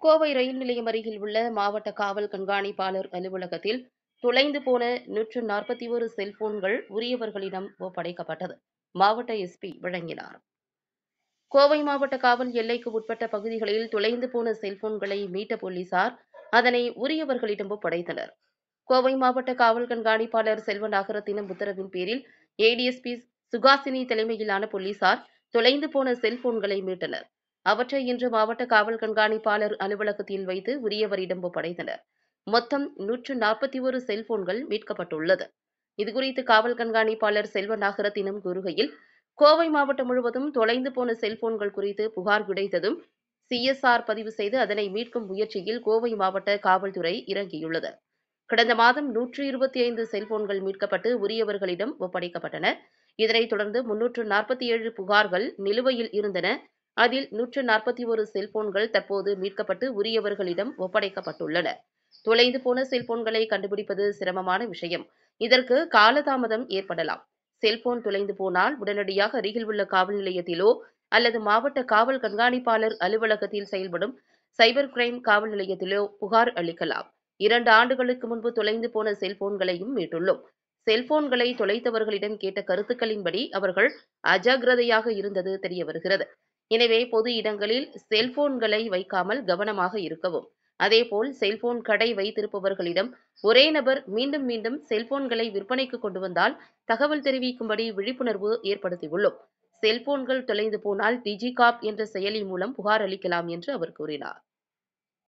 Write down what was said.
கோவை ரயில் நிலையம் அருகில் உள்ள மாவட்ட காவல் கண்காணிப்பாளர் அலுவலகத்தில் தொலைந்து போன நூற்று நாற்பத்தி ஒரு செல்போன்கள் உரியவர்களிடம் ஒப்படைக்கப்பட்டது மாவட்ட எஸ்பி வழங்கினார் கோவை மாவட்ட காவல் எல்லைக்கு உட்பட்ட பகுதிகளில் தொலைந்து போன செல்போன்களை மீட்ட போலீசார் அதனை உரியவர்களிடம் ஒப்படைத்தனர் கோவை மாவட்ட காவல் கண்காணிப்பாளர் செல்வநாகரத்தினம் உத்தரவின் பேரில் ஏடிஎஸ்பி சுகாசினி தலைமையிலான போலீசார் தொலைந்து போன செல்போன்களை மீட்டனர் அவற்றை இன்று மாவட்ட காவல் கண்காணிப்பாளர் அலுவலகத்தில் வைத்து உரியவரிடம் ஒப்படைத்தனர் மொத்தம் நூற்று நாற்பத்தி ஒரு செல்போன்கள் மீட்கப்பட்டுள்ளது இதுகுறித்து காவல் கண்காணிப்பாளர் செல்வநாகரத்தினம் கூறுகையில் கோவை மாவட்டம் முழுவதும் தொலைந்து போன செல்போன்கள் குறித்து புகார் கிடைத்ததும் சிஎஸ்ஆர் பதிவு செய்து அதனை மீட்கும் முயற்சியில் கோவை மாவட்ட காவல்துறை இறங்கியுள்ளது கடந்த மாதம் நூற்று இருபத்தி ஐந்து செல்போன்கள் மீட்கப்பட்டு உரியவர்களிடம் ஒப்படைக்கப்பட்டன இதனைத் தொடர்ந்து முன்னூற்று நாற்பத்தி ஏழு புகார்கள் நிலுவையில் இருந்தன அதில் நூற்று நாற்பத்தி ஒரு செல்போன்கள் தற்போது மீட்கப்பட்டு உரியவர்களிடம் ஒப்படைக்கப்பட்டுள்ளன தொலைந்து போன செல்போன்களை கண்டுபிடிப்பது சிரமமான விஷயம் இதற்கு காலதாமதம் ஏற்படலாம் செல்போன் தொலைந்து போனால் உடனடியாக அருகில் உள்ள காவல் நிலையத்திலோ அல்லது மாவட்ட காவல் கண்காணிப்பாளர் அலுவலகத்தில் செயல்படும் சைபர் கிரைம் காவல் நிலையத்திலோ புகார் அளிக்கலாம் இரண்டு ஆண்டுகளுக்கு முன்பு தொலைந்து போன செல்போன்களையும் மீட்டுள்ளோம் செல்போன்களை தொலைத்தவர்களிடம் கேட்ட கருத்துக்களின்படி அவர்கள் அஜாக்கிரதையாக இருந்தது தெரிய வருகிறது எனவே பொது இடங்களில் செல்போன்களை வைக்காமல் கவனமாக இருக்கவும் அதேபோல் செல்போன் கடை வைத்திருப்பவர்களிடம் ஒரே நபர் மீண்டும் மீண்டும் செல்போன்களை விற்பனைக்கு கொண்டு வந்தால் தகவல் தெரிவிக்கும்படி விழிப்புணர்வு ஏற்படுத்தியுள்ளோம் செல்போன்கள் தொலைந்து போனால் டிஜிகாப் என்ற செயலி மூலம் புகார் அளிக்கலாம் என்று அவர் கூறினார்